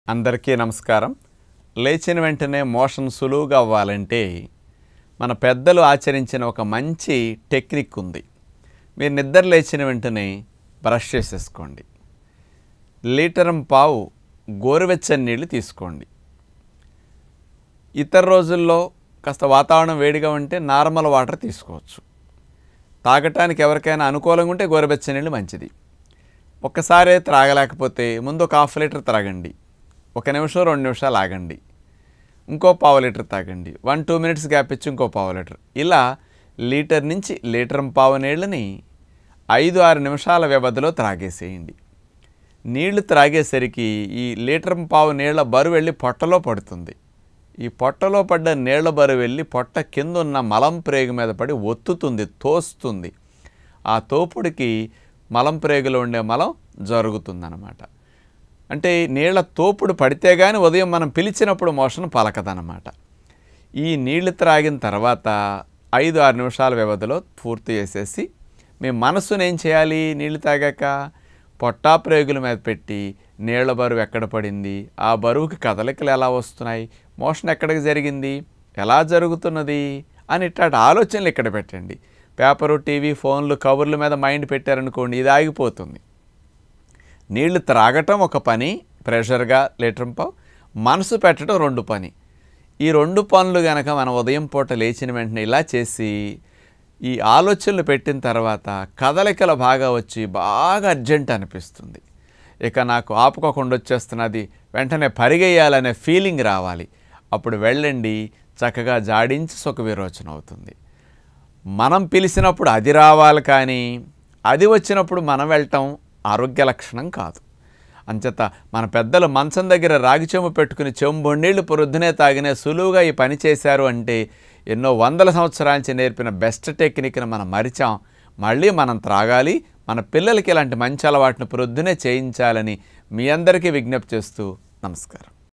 అందరికీ నమస్కారం లేచిన వెంటనే మోషన్ సులువుగా అవ్వాలంటే మన పెద్దలు ఆచరించిన ఒక మంచి టెక్నిక్ ఉంది మీరు నిద్ర లేచిన వెంటనే బ్రష్ చేసేసుకోండి లీటరం పావు గోరువెచ్చని నీళ్ళు తీసుకోండి ఇతర రోజుల్లో కాస్త వాతావరణం వేడిగా ఉంటే నార్మల్ వాటర్ తీసుకోవచ్చు తాగటానికి ఎవరికైనా అనుకూలంగా ఉంటే గోరువెచ్చని నీళ్ళు మంచిది ఒక్కసారే త్రాగలేకపోతే ముందు ఒక హాఫ్ లీటర్ త్రాగండి ఒక నిమిషం రెండు నిమిషాలు ఆగండి ఇంకో పావు లీటర్ తాగండి వన్ టూ మినిట్స్ గ్యాప్ ఇచ్చి ఇంకో పావు లీటర్ ఇలా లీటర్ నుంచి లీటర్ పావు నీళ్ళని ఐదు ఆరు నిమిషాల వ్యవధిలో త్రాగేసేయండి నీళ్లు త్రాగేసరికి ఈ లీటర్ పావు నీళ్ళ బరువు వెళ్ళి పొట్టలో పడుతుంది ఈ పొట్టలో పడ్డ నీళ్ల బరువు వెళ్ళి పొట్ట కింద ఉన్న మలం ప్రేగు మీద పడి ఒత్తుతుంది తోస్తుంది ఆ తోపుడికి మలం ప్రేగులో ఉండే మలం జరుగుతుందన్నమాట అంటే నీళ్ల తోపుడు పడితే కానీ ఉదయం మనం పిలిచినప్పుడు మోషన్ పలకదనమాట ఈ నీళ్లు త్రాగిన తర్వాత ఐదు ఆరు నిమిషాల వ్యవధిలో పూర్తి చేసేసి మీ మనసును ఏం చేయాలి నీళ్లు తాగాక పొట్టా ప్రేగుల మీద పెట్టి నీళ్ల బరువు ఎక్కడ పడింది ఆ బరువుకి కదలికలు ఎలా వస్తున్నాయి మోషన్ ఎక్కడికి జరిగింది ఎలా జరుగుతున్నది అని ఇట్లాంటి ఆలోచనలు ఇక్కడ పెట్టండి పేపరు టీవీ ఫోన్లు కవర్ల మీద మైండ్ పెట్టారనుకోండి ఇది ఆగిపోతుంది నీళ్లు త్రాగటం ఒక పని ప్రెషర్గా లీటర్ పావు మనసు పెట్టడం రెండు పని ఈ రెండు పనులు గనక మనం ఉదయం పూట లేచిన వెంటనే ఇలా చేసి ఈ ఆలోచనలు పెట్టిన తర్వాత కదలికలు బాగా వచ్చి బాగా అర్జెంట్ అనిపిస్తుంది ఇక నాకు ఆపుకోకుండా వచ్చేస్తున్నది వెంటనే పరిగెయ్యాలనే ఫీలింగ్ రావాలి అప్పుడు వెళ్ళండి చక్కగా జాడించి సుఖ విరోచన అవుతుంది మనం పిలిచినప్పుడు అది రావాలి కానీ అది వచ్చినప్పుడు మనం వెళ్ళటం ఆరోగ్య లక్షణం కాదు అంచేత మన పెద్దలు మంచం దగ్గర రాగి చెంబు పెట్టుకుని చెంబు నీళ్లు పొద్దునే తాగినే సులువుగా ఈ పని చేశారు అంటే ఎన్నో వందల సంవత్సరాల నుంచి నేర్పిన బెస్ట్ టెక్నిక్ని మనం మరిచాం మళ్ళీ మనం త్రాగాలి మన పిల్లలకి ఇలాంటి మంచి అలవాటును ప్రొద్దునే చేయించాలని మీ అందరికీ విజ్ఞప్తి చేస్తూ నమస్కారం